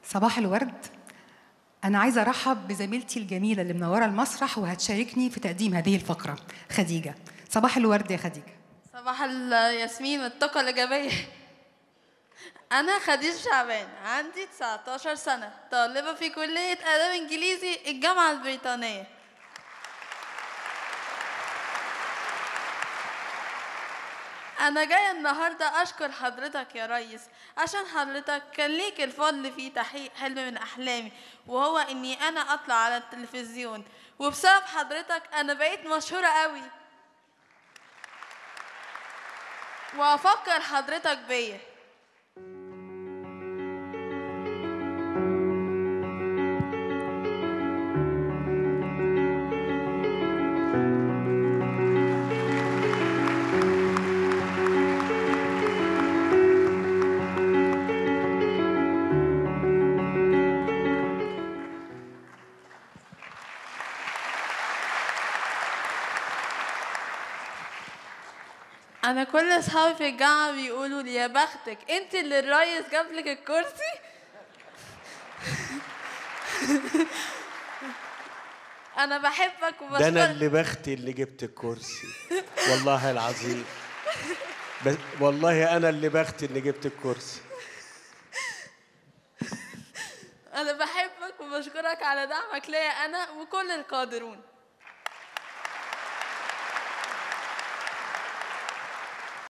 صباح الورد أنا عايزة أرحب بزميلتي الجميلة اللي منورة المسرح وهتشاركني في تقديم هذه الفقرة خديجة صباح الورد يا خديجة صباح الياسمين والطاقة الإيجابية أنا خديجة شعبان عندي 19 سنة طالبة في كلية آداب إنجليزي الجامعة البريطانية أنا جاية النهاردة أشكر حضرتك يا ريس عشان حضرتك كان ليك الفضل في تحقيق حلم من أحلامي وهو إني أنا أطلع على التلفزيون وبسبب حضرتك أنا بقيت مشهورة قوي وأفكر حضرتك بيا انا كل اصحابي في الجامعه بيقولوا لي يا بختك انت اللي الريس جاب لك الكرسي انا بحبك ده انا وبشكرك اللي بختي اللي جبت الكرسي والله العظيم بس والله انا اللي بختي اللي جبت الكرسي انا بحبك وبشكرك على دعمك ليا انا وكل القادرون